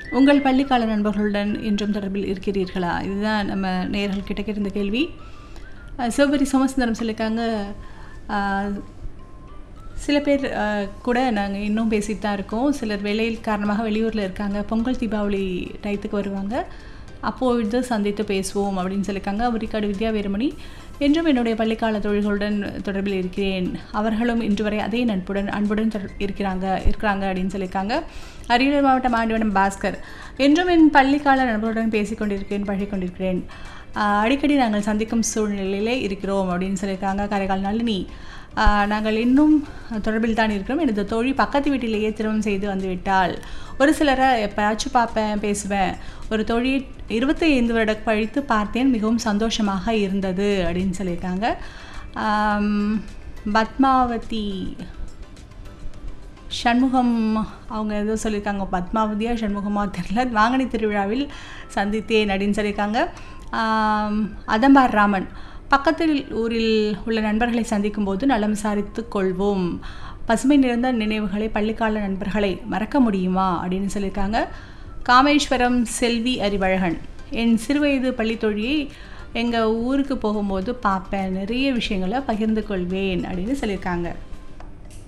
உங்கள் பள்ளிக்கால நண்பர்களுடன் இன்றும் தொடர்பில் இருக்கிறீர்களா இதுதான் நம்ம நேயர்கள் கிட்ட கேட்டிருந்த கேள்வி அஹ் சிவபுரி சோமசுந்தரம் சொல்லியிருக்காங்க அஹ், சில பேர் அஹ், கூட நாங்கள் இன்னும் பேசிட்டு தான் இருக்கோம் சிலர் வேலையில் காரணமாக வெளியூரில் இருக்காங்க பொங்கல் தீபாவளி டயத்துக்கு வருவாங்க அப்பொழுது சந்தித்து பேசுவோம் அப்படின்னு சொல்லியிருக்காங்க அவரிக்காடு வித்யா வீரமணி என்றும் என்னுடைய பள்ளிக்கால தொழில்களுடன் தொடர்பில் இருக்கிறேன் அவர்களும் இன்று வரை அதே நட்புடன் அன்புடன் தொடர் இருக்கிறாங்க இருக்கிறாங்க அப்படின்னு சொல்லியிருக்காங்க அரியலூர் மாவட்டம் ஆண்டிவனம் பாஸ்கர் என்றும் என் பள்ளிக்கால நண்பர்களுடன் பேசிக் கொண்டிருக்கிறேன் பழகிக் கொண்டிருக்கிறேன் ஆஹ் அடிக்கடி நாங்கள் சந்திக்கும் சூழ்நிலையிலே இருக்கிறோம் அப்படின்னு சொல்லியிருக்காங்க காரைக்கால் நளினி ஆஹ் நாங்கள் இன்னும் தொடர்பில் தான் இருக்கிறோம் எனது தோழி பக்கத்து வீட்டிலேயே திருமணம் செய்து வந்து விட்டால் ஒரு சிலரை எப்பயாச்சும் பார்ப்பேன் பேசுவேன் ஒரு தோழி இருபத்தி ஐந்து வருட கழித்து பார்த்தேன் மிகவும் சந்தோஷமாக இருந்தது அப்படின்னு சொல்லியிருக்காங்க ஆம், பத்மாவதி சண்முகம் அவங்க ஏதோ சொல்லியிருக்காங்க பத்மாவதியா சண்முகமா தெரியல வாங்கனி திருவிழாவில் சந்தித்தேன் அப்படின்னு சொல்லியிருக்காங்க ஆம், அதம்பார் ராமன் பக்கத்தில் ஊரில் உள்ள நண்பர்களை சந்திக்கும் போது நலம் விசாரித்து கொள்வோம் பசுமை நிறைந்த நினைவுகளை பள்ளிக்கால நண்பர்களை மறக்க முடியுமா அப்படின்னு சொல்லியிருக்காங்க காமேஸ்வரம் செல்வி அறிவழகன் என் சிறுவயது பள்ளித்தொழியை எங்கள் ஊருக்கு போகும்போது பார்ப்பேன் நிறைய விஷயங்களை பகிர்ந்து கொள்வேன் அப்படின்னு சொல்லியிருக்காங்க